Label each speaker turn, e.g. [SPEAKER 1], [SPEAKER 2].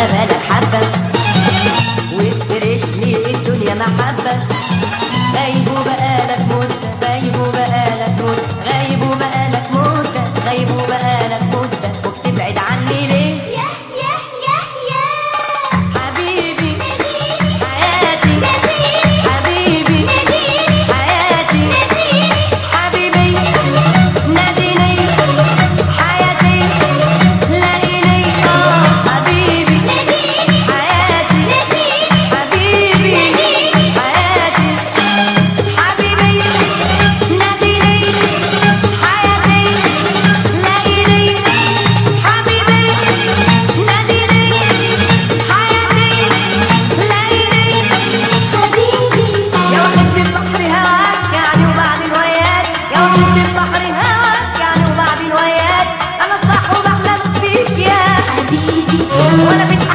[SPEAKER 1] بالك حبة وافرش لي الدنيا محبة غايب وبقالك مدة غايب وبقالك مدة غايب وبقالك مدة غايب وبقالك مدة وبتبعد عني ليه
[SPEAKER 2] ياه ياه ياه ياه
[SPEAKER 1] حبيبي
[SPEAKER 2] ناديني
[SPEAKER 1] حياتي
[SPEAKER 2] نسيني
[SPEAKER 1] حبيبي
[SPEAKER 2] ناديني
[SPEAKER 1] حياتي
[SPEAKER 2] نسيني
[SPEAKER 1] حبيبي ناديني حياتي لاقيني اه حبيبي
[SPEAKER 2] ناديني
[SPEAKER 1] حياتي
[SPEAKER 2] نسيني
[SPEAKER 1] حبيبي حياتي حبيبي ناديني حياتي لاقيني حبيبي ناديني حياتي لاقيني
[SPEAKER 2] حبيبي
[SPEAKER 1] يا واحد في البحر هواك يعني وبعدين وياك يا واحد في البحر هواك يعني وبعدين وياك انا صح وبحلم فيك يا
[SPEAKER 2] حبيبي
[SPEAKER 1] وانا بدي